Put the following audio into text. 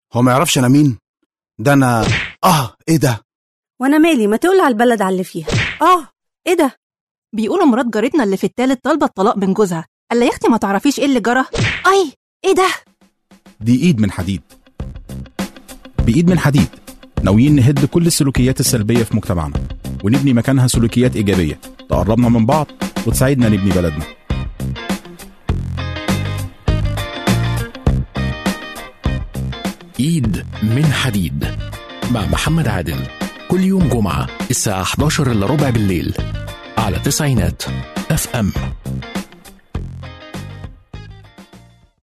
هو ما يعرفش انا مين ده انا اه ايه ده وانا مالي ما تقول على البلد على اللي فيها اه ايه ده بيقولوا مرات جارتنا اللي في التالت طالبه الطلاق من جوزها قال يا اختي ما تعرفيش ايه اللي جرى اي ايه ده دي ايد من حديد بايد من حديد ناويين نهد كل السلوكيات السلبيه في مجتمعنا ونبني مكانها سلوكيات ايجابيه تقربنا من بعض وتساعدنا نبني بلدنا ايد من حديد مع محمد عادل كل يوم جمعة الساعة 11 إلا ربع بالليل على تسعينات اف ام